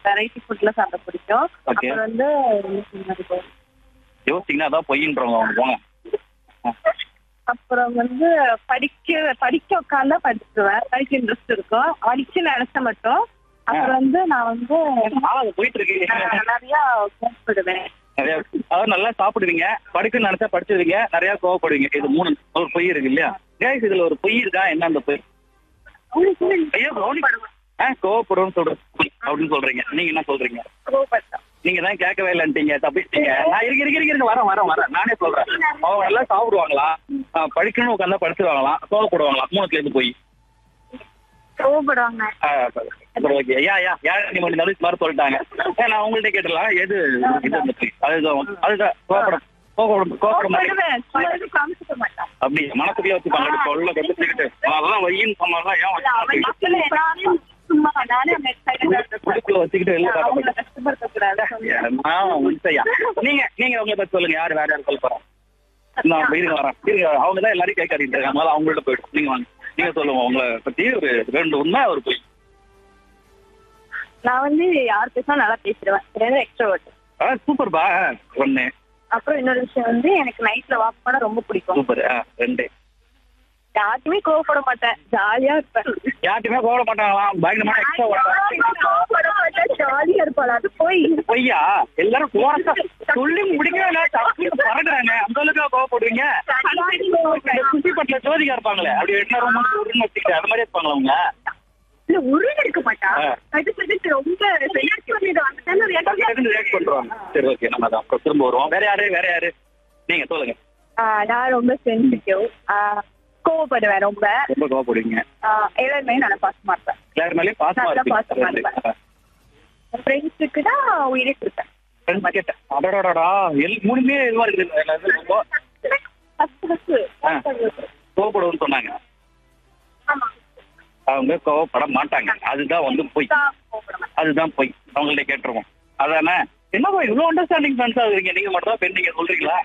Variety ஃபுட்ல சாப்பிட பிடிக்கும் Okay. அப்புறம் வந்து என்ன சொல்றது? யோசிச்சிங்கன்னா அதான் பொய்ன்றவங்க அவங்க போங்க அப்புறம் வந்து படிக்க படிக்க உட்காந்தா படிச்சிருவேன் படிக்க இன்ட்ரெஸ்ட் இருக்கும் படிக்க நினைச்ச மட்டும் அப்புறம் வந்து நான் வந்து நாளாவது போயிட்டு இருக்கு நான் நிறைய கோவப்படுவேன் நிறைய அதாவது நல்லா சாப்பிடுவீங்க படிக்கணும்னு நினைச்சா படிச்சிருவீங்க நிறைய கோவப்படுவீங்க இது மூணு ஒரு பொய் இருக்கு இல்லையா கேஸ் இதுல ஒரு பொய் இருக்கா என்ன அந்த பொய் ஐயோ கவனி ஆ கோவப்படுவோம்னு சொல்ற அப்படின்னு சொல்றீங்க நீங்க என்ன சொல்றீங்க கோவப்பட்டேன் நீங்க தான் கேட்கவே இல்லைன்ட்டீங்க தப்பிச்சிட்டீங்க நான் இருக்க இருக்க இருக்க வரேன் வரேன் வரேன் நானே சொல்றேன் அவங்க நல்லா சாப்பிடுவாங்களா ஆ, படிக்கணும்னு உட்காந்தா படிச்சிருவாங்களாம் கோவப்படுவாங்களா மூணுத்துல இருந்து போய் கோவப்படுவாங்க ஓகே யா யா யா நீ மட்டும் நடுச்சு மாதிரி சொல்லிட்டாங்க ஏ, நான் உங்கள்ட்ட கேட்டுலாம் எது இது அந்த பொய் அதுதான் அதுதான் கோவப்படம் கோவப்படம் கோவப்படம் மாதிரி கோவப்படுவேன் சும்மா எதுவும் காமிச்சிக்க மாட்டான் அப்படி மனசுக்குள்ளே வச்சுப்பாங்க சொல்ல கட்டுச்சுக்கிட்டு அதெல்லாம் வையின்னு சொன்னாலாம் ஏன் அவன் வச்சுக்கிட்டு மக்களே, நானே சும்மா நானே அந்த excited ஆ இருப்பேன். குடுக்குள்ள வச்சுக்கிட்டு வெளில அவங்கள காட்ட கஷ்டப்படுத்த கூடாது உண்மையா நீங்க நீங்க உங்களை பத்தி சொல்லுங்க யாரு வேற யாரும் சொல்ல போறோம் நான் இருங்க வரேன் இருங்க அவங்க தான் எல்லாரையும் கேட்காடிட்டு இருக்காங்க அதனால அவங்கள்ட்ட போயிடும் நீங்க வாங்க நீங்க சொல்லுங்க உங்களை பத்தி ஒரு ரெண்டு உண்மை ஒரு பொய் நான் வந்து யார் பேசினா நல்லா பேசிடுவேன் ரெண்டு எக்ஸ்ட்ரோவர்ட் ஆ சூப்பர் பா ஒண்ணு அப்புறம் இன்னொரு விஷயம் வந்து எனக்கு நைட்ல வாக் பண்ண ரொம்ப பிடிக்கும் சூப்பர் ரெண்டு யாருக்குமே கோவப்பட மாட்டேன் ஜாலியா இருப்பேன் யார்ட்டுமே கோவப்பட மாட்டாங்களாம் பயங்கரமான எக்ஸ்ட்ரா கோவப்பட மாட்டேன் ஜாலியா இருப்பாள் அது போய் பொய்யா எல்லாரும் கோரசா சொல்லி முடிக்கவே இல்லை தப்பிட்டு பறக்குறாங்க அந்த அளவுக்கு கோவப்படுவீங்க இந்த குட்டிப்பட்டில ஜோதிகா இருப்பாங்களே அப்படி என்ன ரொம்ப உருன்னு வச்சுக்கிட்டு அது மாதிரி இருப்பாங்களா அவங்க இல்ல உருள் எடுக்க மாட்டா ஆ. அது சொல்லிட்டு ரொம்ப react பண்ணிடுவா. அந்த time ல react டக்கு டக்குன்னு react பண்றாங்க சரி ஓகே நம்ம தான் அப்புறம் திரும்ப வருவோம் வேற யாரு வேற யாரு நீங்க சொல்லுங்க ஆ, நான் ரொம்ப சென்சிட்டிவ் கோவப்படுவேன் ரொம்ப ரொம்ப கோவப்படுவீங்க ஆ, எல்லாருமே நல்லா பாசமா இருப்பேன் எல்லாரு மேலயும் பாசமா நல்லா பாசமா இருப்பீங்க ஃப்ரெண்ட்ஸுக்கு தான் உயிரை கொடுப்பேன் Friends கேட்டேன் அடடடடா எல் மூணுமே இதுவா இருக்குது என்னது ரொம்ப ஃபர்ஸ்ட் ஃபர்ஸ்ட் ஆ. கோவப்படுவோம்னு சொன்னாங்க ஆமா அவங்க கோவப்பட மாட்டாங்க அதுதான் வந்து பொய் கோவப்பட மாட்டேன். அதுதான் பொய் அவங்கள்ட்ட கேட்டுருவோம் அதானே என்னப்பா இவ்வளவு அண்டர்ஸ்டாண்டிங் ஃப்ரெண்ட்ஸா இருக்கீங்க நீங்க மட்டும் தான் பெண் நீங்க சொல்றீங்களா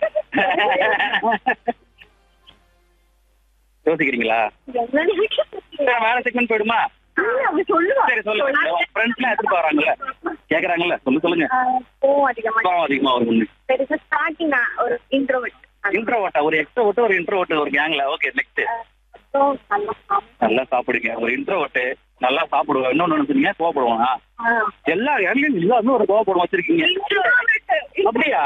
யோசிக்கிறீங்களா சரி, வேற செக்மெண்ட் போயிடுமா இல்ல, அவங்க சொல்லுவா. சரி சொல்லுங்க ஃப்ரெண்ட்ஸ்லாம் எடுத்துட்டு வராங்கல்ல கேக்குறாங்கல்ல சொல்லு சொல்லுங்க ஆ, கோவம் அதிகமா கோவம் அதிகமா வரும் பெருசா ஸ்டார்டிங் ஒரு இன்ட்ரோவர்ட் இன்ட்ரோவர்ட்டா ஒரு எக்ஸ்ட்ரோவர்ட் ஒரு இன்ட்ரோவர்ட் ஒரு கேங்ல ஓகே நெக்ஸ்ட் நல்லா சாப்பிடுங்க ஒரு இன்ட்ரோவர்ட் நல்லா சாப்பிடுவோம் இன்னொன்னு என்ன சொன்னீங்க கோவப்படுவாங்க எல்லா கேங்லயும் எல்லாருமே ஒரு கோவப்படம் வச்சிருக்கீங்க அப்படியா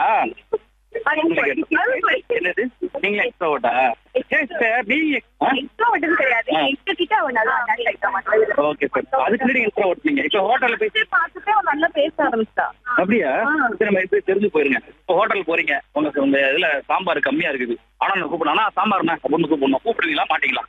என்னது நீங்க எக்ஸ்ட்ரோவர்ட்டா நீங்க இன்ட்ரோவர்ட்னு கிடையாது ஆ. எங்க கிட்ட அவன் நல்லா அட்டாச் ஆயிட்டான் ஓகே சார் அதுக்கு முன்னாடி இன்ட்ரோவர்ட் நீங்க இப்போ ஹோட்டல்ல போய் பார்த்துட்டு அவன் நல்லா பேச ஆரம்பிச்சிட்டா அப்படியா ஆ. சரி நம்ம இப்ப தெரிஞ்சு போயிருங்க இப்போ ஹோட்டல் போறீங்க உங்க உங்க இதுல சாம்பார் கம்மியா இருக்குது ஆனா நான் கூப்பிடணும் ஆனா சாம்பார்னா அப்படின்னு கூப்பிடணும் கூப்பிடுவீங்களா மாட்டீங்களா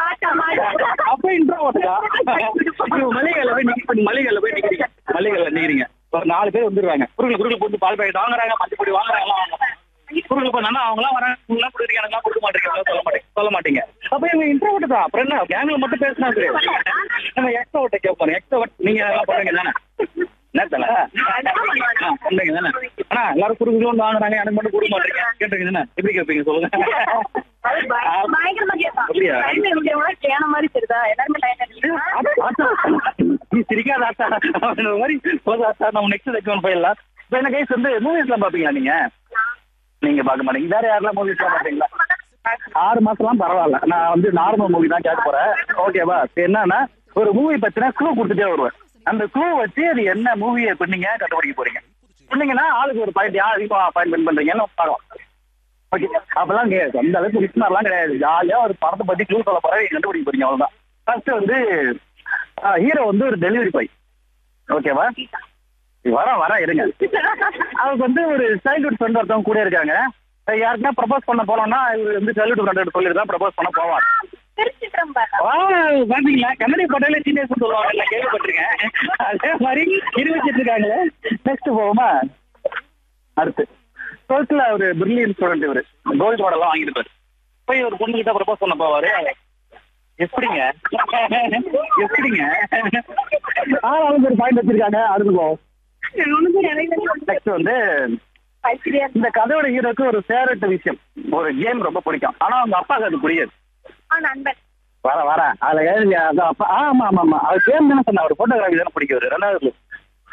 அப்ப இன்ட்ரோவர்ட்டா மளிகைல போய் நிக்க மளிகைல போய் நிக்கிறீங்க மளிகைல நிக்கிறீங்க ஒரு நாலு பேர் வந்துருவாங்க குறுக்கு குறுக்கு போட்டு பால் பாக்கெட் வாங்குறாங்க மஞ்சள் பொடி வாங்குறாங்க குறுக்கு போனா அவங்க எல்லாம் வராங்க நீங்க கொடுக்குறீங்க எனக்கு கொடுக்க மாட்டீங்க சொல்ல மாட்டீங்க சொல்ல மாட்டீங்க அப்ப இவங்க இன்ட்ரோவர்ட் தான் அப்புறம் என்ன கேங்ல மட்டும் பேசினா தெரியாது நம்ம எக்ஸ்ட்ரோவர்ட்ட கேட்போம் எக்ஸ்ட்ரோவர்ட் நீங்க எல்லாம் பண்ணுங்க தானே என்ன தல பண்ணுங்க தானே ஆனா எல்லாரும் குறுக்கு குறுக்கு வாங்குறாங்க எனக்கு மட்டும் கொடுக்க மாட்டீங்க கேட்டுருங்க தானே எப்படி கேட்பீங்க சொல்லுங்க பயங்கரமா கேட்பான் அப்படியா? லைன்ல இருக்கிறவங்க கேன மாதிரி தெரியுதா எல்லாருமே லைன்ல நீ சிரிக்காத ஆத்தா அப்படின்ற மாதிரி போதா ஆத்தா நம்ம நெக்ஸ்ட் செக்மெண்ட் போயிடலாம் இப்போ என்ன கைஸ் வந்து மூவிஸ்லாம் பாப்பீங்களா நீங்க நீங்க பார்க்க மாட்டீங்க வேற யாரெல்லாம் மூவிஸ்லாம் பாப்பீங்களா ஆறு மாசம்லாம் பரவாயில்ல நான் வந்து நார்மல் மூவி தான் கேட்க போறேன் ஓகேவா இப்போ என்னன்னா ஒரு மூவி பத்தினா க்ளூ கொடுத்துட்டே வருவேன் அந்த க்ளூ வச்சு அது என்ன மூவியை பண்ணீங்க கண்டுபிடிக்க போறீங்க சொன்னீங்கன்னா ஆளுக்கு ஒரு பாயிண்ட் யார் அதிகமாக அப்பாயின்மெண்ட் பண்றீங்கன்னு பார்க்கலாம் ஓகே அப்பெல்லாம் கிடையாது அந்த அளவுக்கு லிஸ்னர்லாம் கிடையாது ஜாலியா ஒரு படத்தை பத்தி க்ளூ சொல்ல போறேன் நீங்க கண்டுபிடிக்க போறீங்க அவ்வளவுதான் ஃபர்ஸ்ட் வந்து ஹீரோ வந்து ஒரு டெலிவரி பாய் ஓகேவா வர வர இருங்க அவருக்கு வந்து ஒரு சைல்ட்ஹுட் ஃப்ரெண்ட் ஒருத்தவங்க கூட இருக்காங்க யாருக்குன்னா ப்ரப்போஸ் பண்ண போனோம்னா இவர் வந்து சைல்ட்ஹுட் ஃப்ரெண்ட் சொல்லிட்டு தான் ப்ரப்போஸ் பண்ண போவார் தெரிஞ்சுக்கிறேன் பாரு ஆ, பாத்தீங்களா கண்ணாடி போட்டாலே சீனியர்ஸ் சொல்லுவாங்க நான் கேள்விப்பட்டிருக்கேன் அதே மாதிரி நிரூபிச்சிட்டு இருக்காங்களே நெக்ஸ்ட் போவோமா அடுத்து டுவெல்த்ல ஒரு பிரில்லியன் ஸ்டூடெண்ட் இவரு கோல்டு மெடல்லாம் வாங்கியிருப்பாரு போய் ஒரு பொண்ணு கிட்ட ப்ரப்போஸ் பண்ண போவாரு எப்படிங்க எப்படிங்க ஆனாலும் ஒரு பாயிண்ட் வச்சிருக்காங்க அடுத்து போவோம் நெக்ஸ்ட் வந்து இந்த கதையோட ஹீரோக்கு ஒரு ஃபேவரட் விஷயம் ஒரு கேம் ரொம்ப பிடிக்கும் ஆனா அவங்க அப்பாவுக்கு அது புரியாது நண்பன் வர வர அதுல எழுதி அது அப்பா ஆமா ஆமா ஆமா அவர் கேம் தானே சொன்ன அவர் போட்டோகிராஃபி தானே பிடிக்கும் ரெண்டாவது